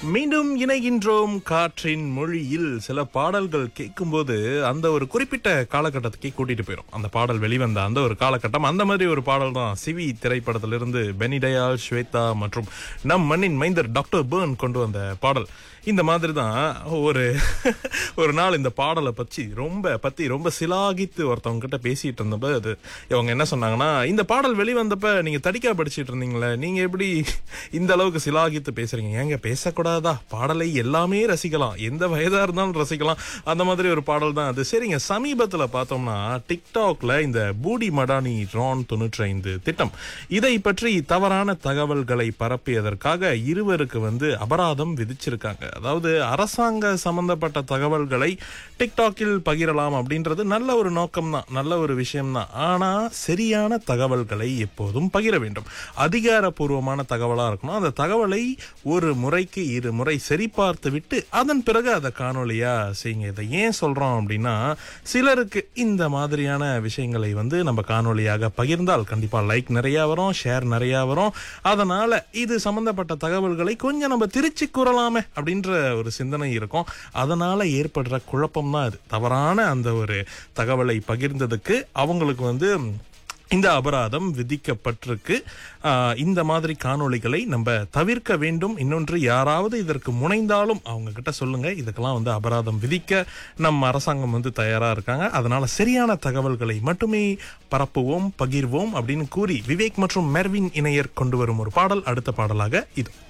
மீண்டும் இணைகின்றோம் காற்றின் மொழியில் சில பாடல்கள் கேட்கும்போது அந்த ஒரு குறிப்பிட்ட காலகட்டத்துக்கே கூட்டிட்டு போயிடும் அந்த பாடல் வெளிவந்த அந்த ஒரு காலகட்டம் அந்த மாதிரி ஒரு பாடல் தான் சிவி திரைப்படத்திலிருந்து பெனிடயால் ஸ்வேதா மற்றும் நம் மண்ணின் மைந்தர் டாக்டர் பேர்ன் கொண்டு வந்த பாடல் இந்த மாதிரி தான் ஒரு ஒரு நாள் இந்த பாடலை பற்றி ரொம்ப பத்தி ரொம்ப சிலாகித்து ஒருத்தவங்க கிட்ட பேசிட்டு இருந்தப்ப அது இவங்க என்ன சொன்னாங்கன்னா இந்த பாடல் வெளிவந்தப்ப நீங்க தடிக்கா படிச்சிட்டு இருந்தீங்களே நீங்க எப்படி இந்த அளவுக்கு சிலாகித்து பேசுறீங்க ஏங்க பேசக்கூடாதா பாடலை எல்லாமே ரசிக்கலாம் எந்த வயதா இருந்தாலும் ரசிக்கலாம் அந்த மாதிரி ஒரு பாடல் தான் அது சரிங்க சமீபத்துல பார்த்தோம்னா டிக்டாக்ல இந்த பூடி மடானி ரான் தொண்ணூற்றி ஐந்து திட்டம் இதை பற்றி தவறான தகவல்களை பரப்பியதற்காக இருவருக்கு வந்து அபராதம் விதிச்சிருக்காங்க அதாவது அரசாங்க சம்பந்தப்பட்ட தகவல்களை டிக்டாக்கில் பகிரலாம் அப்படின்றது நல்ல ஒரு நோக்கம் தான் நல்ல ஒரு விஷயம் தான் ஆனா சரியான தகவல்களை எப்போதும் பகிர வேண்டும் அதிகாரப்பூர்வமான தகவலா இருக்கணும் அந்த தகவலை ஒரு முறைக்கு இரு முறை சரிபார்த்து விட்டு அதன் பிறகு அதை காணொலியா செய்யுங்க இதை ஏன் சொல்றோம் அப்படின்னா சிலருக்கு இந்த மாதிரியான விஷயங்களை வந்து நம்ம காணொலியாக பகிர்ந்தால் கண்டிப்பா லைக் நிறைய வரும் ஷேர் நிறைய வரும் அதனால இது சம்பந்தப்பட்ட தகவல்களை கொஞ்சம் நம்ம திருச்சி கூறலாமே அப்படின்ற ஒரு சிந்தனை இருக்கும் அதனால ஏற்படுற குழப்பம் தான் இது தவறான அந்த ஒரு தகவலை பகிர்ந்ததுக்கு அவங்களுக்கு வந்து இந்த அபராதம் விதிக்கப்பட்டிருக்கு ஆஹ் இந்த மாதிரி காணொளிகளை நம்ம தவிர்க்க வேண்டும் இன்னொன்று யாராவது இதற்கு முனைந்தாலும் அவங்க கிட்ட சொல்லுங்க இதுக்கெல்லாம் வந்து அபராதம் விதிக்க நம்ம அரசாங்கம் வந்து தயாரா இருக்காங்க அதனால சரியான தகவல்களை மட்டுமே பரப்புவோம் பகிர்வோம் அப்படின்னு கூறி விவேக் மற்றும் மெர்வின் இணையர் கொண்டு வரும் ஒரு பாடல் அடுத்த பாடலாக இது